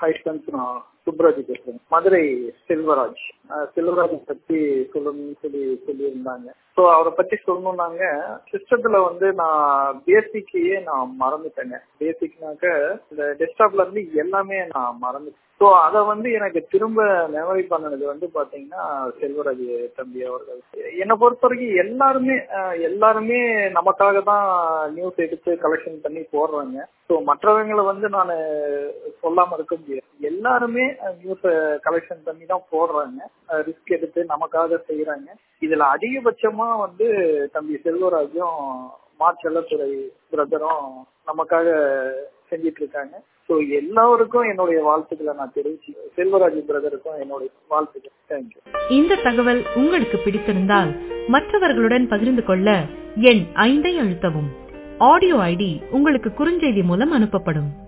hi friends நான் சுப்ராஜ் பேசுறேன் மதுரை செல்வராஜ் அஹ் செல்வராஜ் பத்தி சொல்லணும்னு சொல்லி சொல்லியிருந்தாங்க ஸோ அவரை பத்தி சொல்லணும்னாங்க சிஸ்டத்துல வந்து நான் பேசிக்கையே நான் மறந்துட்டேங்க பேசிக்னாக்க இந்த டெஸ்க்டாப்ல இருந்து எல்லாமே நான் மறந்துட்டேன் ஸோ அதை வந்து எனக்கு திரும்ப மெமரி பண்ணது வந்து பாத்தீங்கன்னா செல்வராஜ் தம்பி அவர்கள் என்னை பொறுத்த வரைக்கும் எல்லாருமே அஹ், எல்லாருமே நமக்காக தான் நியூஸ் எடுத்து கலெக்ஷன் பண்ணி போடுறாங்க ஸோ மற்றவங்களை வந்து நான் சொல்லாம இருக்க முடியாது எல்லாருமே நியூஸ் கலெக்ஷன் பண்ணி தான் போடுறாங்க ரிஸ்க் எடுத்து நமக்காக செய்யறாங்க இதுல அதிகபட்சமா வந்து தம்பி செல்வராஜும் மார்ச்செல்லத்துறை பிரதரும் நமக்காக செஞ்சிட்டு இருக்காங்க ஸோ எல்லாருக்கும் என்னுடைய வாழ்த்துக்களை நான் தெரிவிச்சு செல்வராஜ் பிரதருக்கும் என்னுடைய வாழ்த்துக்கள் தேங்க்யூ இந்த தகவல் உங்களுக்கு பிடித்திருந்தால் மற்றவர்களுடன் பகிர்ந்து கொள்ள எண் ஐந்தை அழுத்தவும் ஆடியோ ஐடி உங்களுக்கு குறுஞ்செய்தி மூலம் அனுப்பப்படும்